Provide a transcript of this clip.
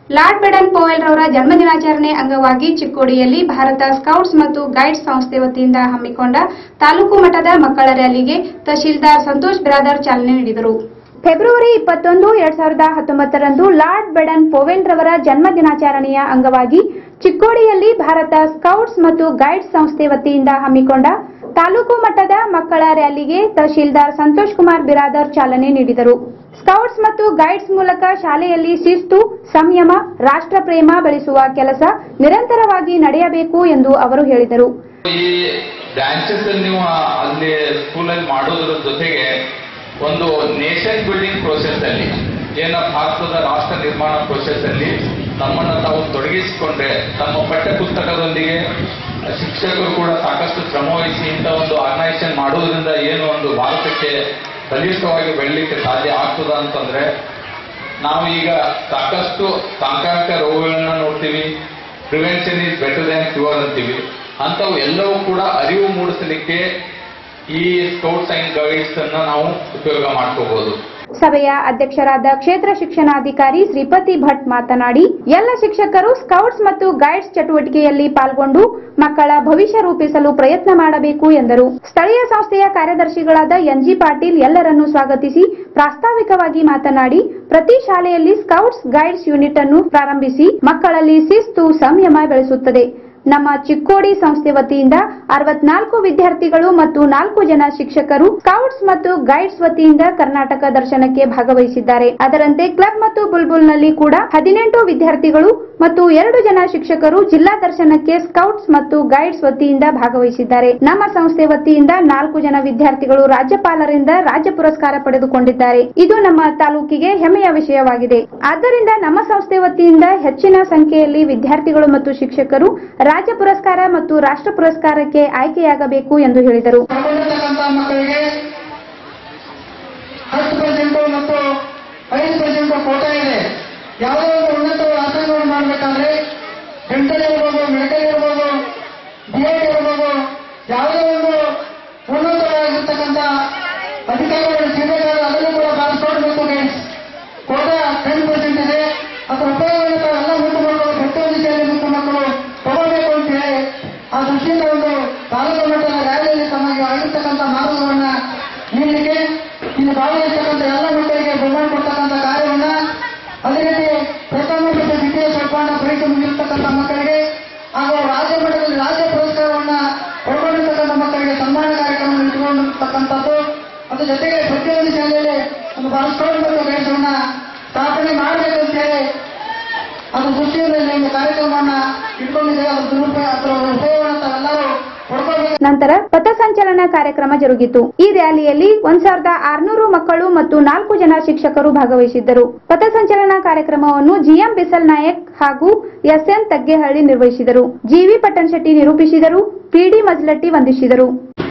lord ಬೆಡನ್ Powell ರವರ ಜನ್ಮದಿನಾಚರಣೆ ಅಂಗವಾಗಿ ಚಿಕ್ಕೋಡಿಯಲ್ಲಿ ಭಾರತ ಸ್ಕೌಟ್ಸ್ ಮತ್ತು ಗೈಡ್ಸ್ ಸಂಸ್ಥೆ ವತಿಯಿಂದ ಹಮ್ಮಿಕೊಂಡ ತಾಲೂಕು ಮಟ್ಟದ ಮಕ್ಕಳ ರ್ಯಾಲಿಗೆ ತಹಶೀಲ್ದಾರ್ ಸಂತೋಷ್ ಬಿರಾದರ್ ಚಾಲನೆ ನೀಡಿದರು ಫೆಬ್ರವರಿ ಇಪ್ಪತ್ತೊಂದು ಎರಡ್ ಸಾವಿರದ ಹತ್ತೊಂಬತ್ತರಂದು ಲಾರ್ಡ್ ಬೆಡನ್ ಪೋವೆಲ್ ರವರ ಜನ್ಮ ದಿನಾಚರಣೆಯ ಅಂಗವಾಗಿ ಚಿಕ್ಕೋಡಿಯಲ್ಲಿ ಭಾರತ ಸ್ಕೌಟ್ಸ್ ಮತ್ತು ಗೈಡ್ಸ್ ಸಂಸ್ಥೆ ವತಿಯಿಂದ ಹಮ್ಮಿಕೊಂಡ ತಾಲೂಕು ಮಟ್ಟದ ಮಕ್ಕಳ ರ್ಯಾಲಿಗೆ ತಹಶೀಲ್ದಾರ್ ಸಂತೋಷ್ ಕುಮಾರ್ ಬಿರಾದರ್ ಚಾಲನೆ ನೀಡಿದರು ಸ್ಕೌಟ್ಸ್ ಮತ್ತು ಗೈಡ್ಸ್ ಮೂಲಕ ಶಾಲೆಯಲ್ಲಿ ಶಿಸ್ತು ಸಂಯಮ ರಾಷ್ಟ್ರ ಪ್ರೇಮ ಬೆಳೆಸುವ ಕೆಲಸ ನಿರಂತರವಾಗಿ ನಡೆಯಬೇಕು ಎಂದು ಅವರು ಹೇಳಿದರು ಈ ಬ್ರಾಂಚಸ್ ಅಲ್ಲಿ ನೀವು ಅಲ್ಲಿ ಸ್ಕೂಲಲ್ಲಿ ಮಾಡೋದ್ರ ಜೊತೆಗೆ ಒಂದು ನೇಷನ್ ಬಿಲ್ಡಿಂಗ್ ಪ್ರೋಸೆಸ್ ಅಲ್ಲಿ ಏನ ಭಾರತದ ರಾಷ್ಟ್ರ ನಿರ್ಮಾಣ ಪ್ರೋಸೆಸ್ ಅಲ್ಲಿ ತಮ್ಮನ್ನ ತಾವು ತೊಡಗಿಸಿಕೊಂಡ್ರೆ ತಮ್ಮ ಪಠ್ಯ ಪುಸ್ತಕದೊಂದಿಗೆ ಶಿಕ್ಷಕರು ಕೂಡ ಸಾಕಷ್ಟು ಶ್ರಮವಹಿಸಿ ಇಂಥ ಒಂದು ಆರ್ಗನೈಸೇಷನ್ ಮಾಡೋದ್ರಿಂದ ಏನು ಒಂದು ಭಾರತಕ್ಕೆ ಬಲಿಷ್ಠವಾಗಿ ಬೆಳಲಿಕ್ಕೆ ಸಾಧ್ಯ ಆಗ್ತದ ಅಂತಂದ್ರೆ ನಾವು ಈಗ ಸಾಕಷ್ಟು ಸಾಂಕ್ರಾಮಿಕ ರೋಗಗಳನ್ನ ನೋಡ್ತೀವಿ prevention is better than cure ಅಂತೀವಿ ಅಂಥವು ಎಲ್ಲವೂ ಕೂಡ ಅರಿವು ಮೂಡಿಸಲಿಕ್ಕೆ ಈ ಸ್ಕೌಟ್ಸ್ ಅಂಡ್ ಗೈಡ್ಸ್ ಅನ್ನ ನಾವು ಉಪಯೋಗ ಮಾಡ್ಕೋಬಹುದು ಸಭೆಯ ಅಧ್ಯಕ್ಷರಾದ ಕ್ಷೇತ್ರ ಶಿಕ್ಷಣಾಧಿಕಾರಿ ಶ್ರೀಪತಿ ಭಟ್ ಮಾತನಾಡಿ ಎಲ್ಲ ಶಿಕ್ಷಕರು ಸ್ಕೌಟ್ಸ್ ಮತ್ತು ಗೈಡ್ಸ್ ಚಟುವಟಿಕೆಯಲ್ಲಿ ಪಾಲ್ಗೊಂಡು ಮಕ್ಕಳ ಭವಿಷ್ಯ ರೂಪಿಸಲು ಪ್ರಯತ್ನ ಮಾಡಬೇಕು ಎಂದರು ಸ್ಥಳೀಯ ಸಂಸ್ಥೆಯ ಕಾರ್ಯದರ್ಶಿಗಳಾದ ಎನ್ಜಿ ಪಾಟೀಲ್ ಎಲ್ಲರನ್ನೂ ಸ್ವಾಗತಿಸಿ ಪ್ರಾಸ್ತಾವಿಕವಾಗಿ ಮಾತನಾಡಿ ಪ್ರತಿ ಶಾಲೆಯಲ್ಲಿ ಸ್ಕೌಟ್ಸ್ ಗೈಡ್ಸ್ ಯೂನಿಟ್ ಅನ್ನು ಪ್ರಾರಂಭಿಸಿ ಮಕ್ಕಳಲ್ಲಿ ಶಿಸ್ತು ಸಂಯಮ ಬೆಳೆಸುತ್ತದೆ ನಮ್ಮ ಚಿಕ್ಕೋಡಿ ಸಂಸ್ಥೆ ವತಿಯಿಂದ ಅರವತ್ನಾಲ್ಕು ವಿದ್ಯಾರ್ಥಿಗಳು ಮತ್ತು ನಾಲ್ಕು ಜನ ಶಿಕ್ಷಕರು ಸ್ಕೌಟ್ಸ್ ಮತ್ತು ಗೈಡ್ಸ್ ವತಿಯಿಂದ ಕರ್ನಾಟಕ ದರ್ಶನಕ್ಕೆ ಭಾಗವಹಿಸಿದ್ದಾರೆ ಅದರಂತೆ ಕ್ಲಬ್ ಮತ್ತು ಬುಲ್ಬುಲ್ನಲ್ಲಿ ಕೂಡ ಹದಿನೆಂಟು ವಿದ್ಯಾರ್ಥಿಗಳು ಮತ್ತು ಎರಡು ಜನ ಶಿಕ್ಷಕರು ಜಿಲ್ಲಾ ದರ್ಶನಕ್ಕೆ ಸ್ಕೌಟ್ಸ್ ಮತ್ತು ಗೈಡ್ಸ್ ವತಿಯಿಂದ ಭಾಗವಹಿಸಿದ್ದಾರೆ ನಮ್ಮ ಸಂಸ್ಥೆ ವತಿಯಿಂದ ನಾಲ್ಕು ಜನ ವಿದ್ಯಾರ್ಥಿಗಳು ರಾಜ್ಯಪಾಲರಿಂದ ರಾಜ್ಯ ಪುರಸ್ಕಾರ ಪಡೆದುಕೊಂಡಿದ್ದಾರೆ ಇದು ನಮ್ಮ ತಾಲೂಕಿಗೆ ಹೆಮ್ಮೆಯ ವಿಷಯವಾಗಿದೆ ಆದ್ದರಿಂದ ನಮ್ಮ ಸಂಸ್ಥೆ ವತಿಯಿಂದ ಹೆಚ್ಚಿನ ಸಂಖ್ಯೆಯಲ್ಲಿ ವಿದ್ಯಾರ್ಥಿಗಳು ಮತ್ತು ಶಿಕ್ಷಕರು ರಾಜ್ಯ ಪುರಸ್ಕಾರ ಮತ್ತು ರಾಷ್ಟ್ರ ಪುರಸ್ಕಾರಕ್ಕೆ ಆಯ್ಕೆಯಾಗಬೇಕು ಎಂದು ಹೇಳಿದರು ತಗೊಂಡಿರ್ತಕ್ಕಂಥ ಮಕ್ಕಳಿಗೆ ಹತ್ತು ಪರ್ಸೆಂಟು ಮತ್ತು ಐದು ಪರ್ಸೆಂಟು ಕೋಟಾ ಇದೆ ಯಾವುದೋ ಒಂದು ಉನ್ನತ ವ್ಯಾಸಂಗವನ್ನು ಮಾಡಬೇಕಾದ್ರೆ ಡೆಂಟಲ್ ಇರ್ಬೋದು ಮೆಡಿಕಲ್ ಇರ್ಬೋದು ಬಿ ಎಡ್ ಇರ್ಬೋದು ಯಾವುದೋ ಒಂದು ಉನ್ನತವಾಗಿರ್ತಕ್ಕಂಥ ಅಧಿಕಾರಿಗಳು ಸಿಗಬೇಕಾದ್ರೆ ಅದನ್ನು ಕೂಡ ಪಾಸ್ಪೋರ್ಟ್ ಮತ್ತು ಗೈಡ್ಸ್ ಕೋಟಾ ಟೆನ್ ಪರ್ಸೆಂಟ್ ಇದೆ ಅದರ ಉಪಯೋಗ ಎಲ್ಲ ಮುಟ್ಟು ಮಕ್ಕಳು ಪ್ರತಿಯೊಂದು ಶಾಲೆ ಮುಟ್ಟು ಮಕ್ಕಳು ತಗೋಬೇಕು ಅಂತ ಹೇಳಿ ಆ ದೃಷ್ಟಿಯಿಂದ ಒಂದು ತಾಲೂಕು ಮಟ್ಟದ ರ್ಯಾಲಿಯಲ್ಲಿ ತಮಗೆ ಆಗಿರ್ತಕ್ಕಂಥ ಮಾರ್ಗವನ್ನ ನೀಡಲಿಕ್ಕೆ ಇಲ್ಲಿ ಭಾಗವಹಿಸ್ತಕ್ಕಂಥ ಎಲ್ಲ ಮಕ್ಕಳಿಗೆ ಬಹುಮಾನ ಕೊಡ್ತಕ್ಕಂಥ ಕಾರ್ಯವನ್ನ ಅದೇ ರೀತಿ ಪ್ರಥಮ ಮತ್ತು ದ್ವಿತೀಯ ಸೋಪಾನ ಪರೀಕ್ಷೆ ಮುಗಿರ್ತಕ್ಕಂಥ ಮಕ್ಕಳಿಗೆ ಹಾಗೂ ರಾಜ್ಯ ಮಟ್ಟದಲ್ಲಿ ರಾಜ್ಯ ಪುರಸ್ಕಾರವನ್ನ ಪಡ್ಕೊಂಡಿರ್ತಕ್ಕಂಥ ಮಕ್ಕಳಿಗೆ ಸನ್ಮಾನ ಕಾರ್ಯಕ್ರಮ ಇಟ್ಕೊಂಡಿರ್ತಕ್ಕಂಥದ್ದು ಅದ್ರ ಜೊತೆಗೆ ಪ್ರತಿಯೊಂದು ಶಾಲೆಯಲ್ಲಿ ಒಂದು ಬಾಸ್ಕೋಡ್ ಮತ್ತು ಗೈಡ್ಸನ್ನ ಸ್ಥಾಪನೆ ಮಾಡಬೇಕು ಅಂತ ಹೇಳಿ ಅದ್ರ ದೃಷ್ಟಿಯಿಂದ ಇಲ್ಲಿ ಒಂದು ಕಾರ್ಯಕ್ರಮವನ್ನ ಇಟ್ಕೊಂಡಿದ್ದೇವೆ ಅದ್ರ ದುರುಪಯೋಗ ಅದರ ಉಪಯೋಗವನ್ನು ತಾವೆಲ್ಲರೂ ಪಡ್ಕೊಳ್ಬೇಕು ನಂತರ ಪಥಸಂಚಲನ ಕಾರ್ಯಕ್ರಮ ಜರುಗಿತು ಈ ರ್ಯಾಲಿಯಲ್ಲಿ ಒಂದ್ ಸಾವಿರದ ಆರ್ನೂರು ಮಕ್ಕಳು ಮತ್ತು ನಾಲ್ಕು ಜನ ಶಿಕ್ಷಕರು ಭಾಗವಹಿಸಿದ್ದರು ಪಥಸಂಚಲನ ಕಾರ್ಯಕ್ರಮವನ್ನು ಜಿಎಂ ಬಿಸಲ್ ನಾಯಕ್ ಹಾಗೂ ಎಸ್ಎನ್ ತಗ್ಗೇಹಳ್ಳಿ ನಿರ್ವಹಿಸಿದರು ಜಿವಿ ಪಟ್ಟಣಶೆಟ್ಟಿ ನಿರೂಪಿಸಿದರು ಪಿಡಿ ಮಜ್ಲಟ್ಟಿ ವಂದಿಸಿದರು